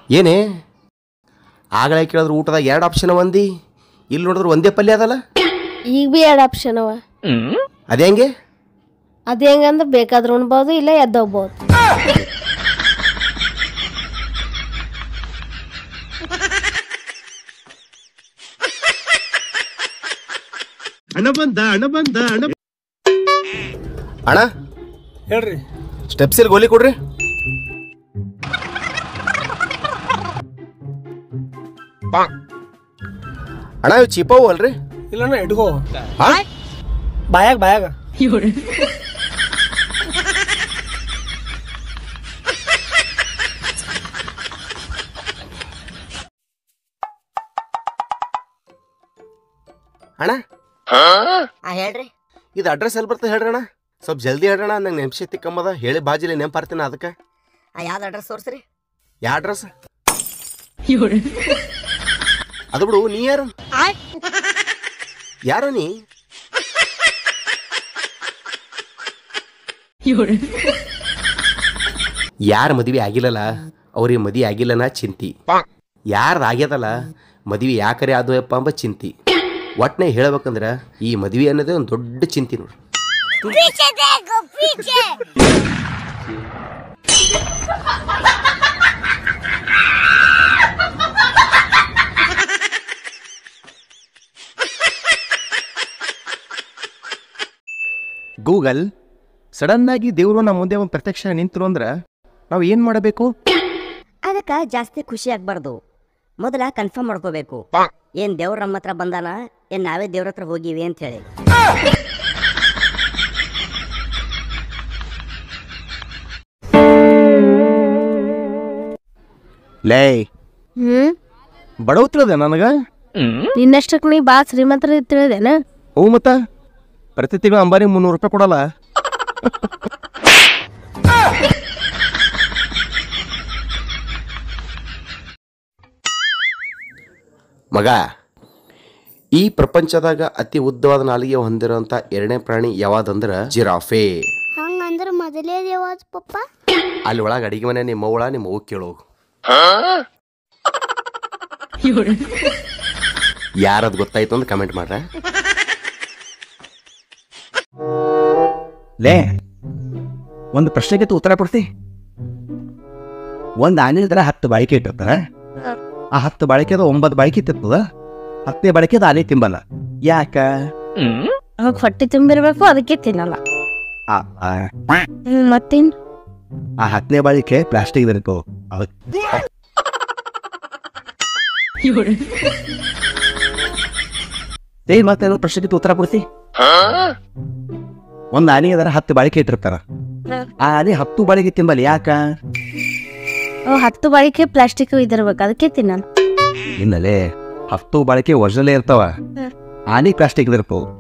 ಏನೇ ಆಗಲೇ ಕೇಳಿದ್ರೆ ಊಟದಾಗ ಎರಡು ಆಪ್ಷನ್ ಒಂದಿ ಇಲ್ಲಿ ನೋಡಿದ್ರೆ ಒಂದೇ ಪಲ್ಯ ಅದಲ್ಲ ಈಗ ಬಿ ಎರಡು ಆಪ್ಷನ್ ಅವ ಅದೇ ಹೆಂಗೆ ಅದು ಹೆಂಗಂದ್ರೆ ಬೇಕಾದ್ರೆ ಉಣ್ಬೋದು ಇಲ್ಲ ಎದ್ದೋಗ್ಬೋದು ಅಣ್ಣ ಹೇಳ್ರಿ ಸ್ಟೆಪ್ಸಿಲ್ ಗೋಲಿ ಕೊಡ್ರಿ ಅಣ್ಣ ಇವು ಚೀಪವು ಅಲ್ರಿ ಇಲ್ಲಣ್ಣ ಇಟ್ಕೋ ಹಾ? ಬಾಯಾಗ ಬಾಯಾಗ ಅಣ್ಣ ಆ ಹೇಳ್ರಿ ಇದು ಅಡ್ರೆಸ್ ಎಲ್ಲಿ ಬರ್ತದೆ ಹೇಳ್ರಿ ಅಣ್ಣ ಸ್ವಲ್ಪ ಜಲ್ದಿ ಹೇಳ್ರಣ ನಂಗೆ ನೆನ್ಪಶಕ್ತಿ ಕಮ್ಮದ ಹೇಳಿ ಬಾಜಿಲಿ ನೆನಪಾರ್ತೀನಿ ಅದಕ್ಕೆ ಆ ಯಾವ್ದು ಅಡ್ರೆಸ್ ತೋರಿಸ್ರಿ ಯಾ ಅಡ್ರೆಸ್ ಅದು ಬಿಡು ನೀ ಯಾರು ಯಾರು ನೀ ಯಾರ ಮದ್ವೆ ಆಗಿಲ್ಲಲ್ಲ ಅವ್ರಿಗೆ ಮದ್ವೆ ಆಗಿಲ್ಲನ ಚಿಂತಿ ಯಾರ್ದು ಆಗ್ಯದಲ್ಲ ಮದ್ವೆ ಯಾಕರೆ ಆದವಪ್ಪ ಎಂಬ ಚಿಂತಿ ಒಟ್ನೆ ಹೇಳ್ಬೇಕಂದ್ರ ಈ ಮದ್ವೆ ಅನ್ನೋದೇ ಒಂದು ದೊಡ್ಡ ಚಿಂತಿ ನೋಡ್ರಿ ಗೂಗಲ್ ಸಡನ್ ಆಗಿ ದೇವರು ನಮ್ಮ ಮುಂದೆ ಒಂದು ಪ್ರತ್ಯಕ್ಷ ನಿಂತರು ಅಂದ್ರೆ ನಾವು ಏನು ಮಾಡಬೇಕು ಅದಕ್ಕೆ ಜಾಸ್ತಿ ಖುಷಿ ಆಗ್ಬಾರ್ದು ಮೊದಲ ಕನ್ಫರ್ಮ್ ಮಾಡ್ಕೋಬೇಕು ಏನ್ ದೇವ್ರ ನಮ್ಮ ಹತ್ರ ಬಂದಾನ ಏನ್ ನಾವೇ ದೇವ್ರ ಹತ್ರ ಹೋಗಿವಿ ಅಂತ ಹೇಳಿ ಲೇ ಹ್ಮ್ ಬಡವತ್ರದ ನನಗೆ ನಿನ್ನಷ್ಟಕ್ಕೆ ನೀ ಭಾಳ ಶ್ರೀಮಂತರ ತಿಳಿದೇನ ಹ್ಞೂ ಮತ್ತ ಪ್ರತಿ ತಿಂಗಳು ಅಂಬಾರಿ ಮುನ್ನೂರು ರೂಪಾಯಿ ಕೊಡಲ್ಲ ಮಗ ಈ ಪ್ರಪಂಚದಾಗ ಅತಿ ಉದ್ದವಾದ ನಾಲಿಗೆ ಹೊಂದಿರುವಂತ ಎರಡನೇ ಪ್ರಾಣಿ ಯಾವ್ದಂದ್ರ ಜಿರಾಫೆ ಹಂಗಂದ್ರೆ ಮೊದಲೇ ಯಾವ್ದು ಪಪ್ಪ ಅಲ್ಲಿ ಒಳಗೆ ಅಡಿಗೆ ಮನೆ ನಿಮ್ಮ ಅವ್ವ ನಿಮ್ಮ ಅವ್ವ ಕೇಳೋ ಯಾರದ್ ಗೊತ್ತಾಯ್ತು ಅಂತ ಕಮೆಂಟ್ ಮಾಡ್ರ ಲೇ ಒಂದು ಪ್ರಶ್ನೆಗೆ ತು ಉತ್ತರ ಕೊಡ್ತಿ ಒಂದು ಆನೆ ಇದ್ರೆ ಹತ್ತು ಬಾಳಿಕೆ ಇಟ್ಟಿರ್ತಾರ ಆ ಹತ್ತು ಬಾಳಿಕೆದ ಒಂಬತ್ತು ಬಾಳಿಕೆ ತಿರ್ತದ ಹತ್ತನೇ ಬಾಳಿಕೆದ ಆನೆ ತಿಂಬಲ್ಲ ಯಾಕ ಅವಾಗ ಹೊಟ್ಟೆ ತುಂಬಿರ್ಬೇಕು ಅದಕ್ಕೆ ತಿನ್ನಲ್ಲ ಆ, ಆ, ಹ್ಮ್ ಮತ್ತೇನ್ ಆ ಹತ್ತನೇ ಬಾಳಿಕೆ ಪ್ಲಾಸ್ಟಿಕ್ ಇರ್ತವ ಅದಕ್ಕೆ ಏ ಮತ್ತೆ ಪ್ರಶ್ನೆಗೆ ತು ಉತ್ತರ ಕೊಡ್ತಿ ಒಂದು ಆನೆ ಅದರ ಹತ್ತು ಬಾಳಿಕೆ ಇಟ್ಟಿರ್ತಾರ ಆ ಆನೆ ಹತ್ತು ಬಾಳಿಕೆ ತಿಂಬಲ್ಲ ಯಾಕ ಅವ್ ಹತ್ತು ಬಾಳಿಕೆ ಪ್ಲಾಸ್ಟಿಕ್ ಇದಿರ್ಬೇಕು ಅದಕ್ಕೆ ತಿನ್ನಲ್ಲ ಇನ್ನಲೇ ಹತ್ತು ಬಾಳಿಕೆ ಒರಿಜಿನಲ್ ಇರ್ತಾವ ಆನೆ ಪ್ಲಾಸ್ಟಿಕ್ ಇರ್ತಾವ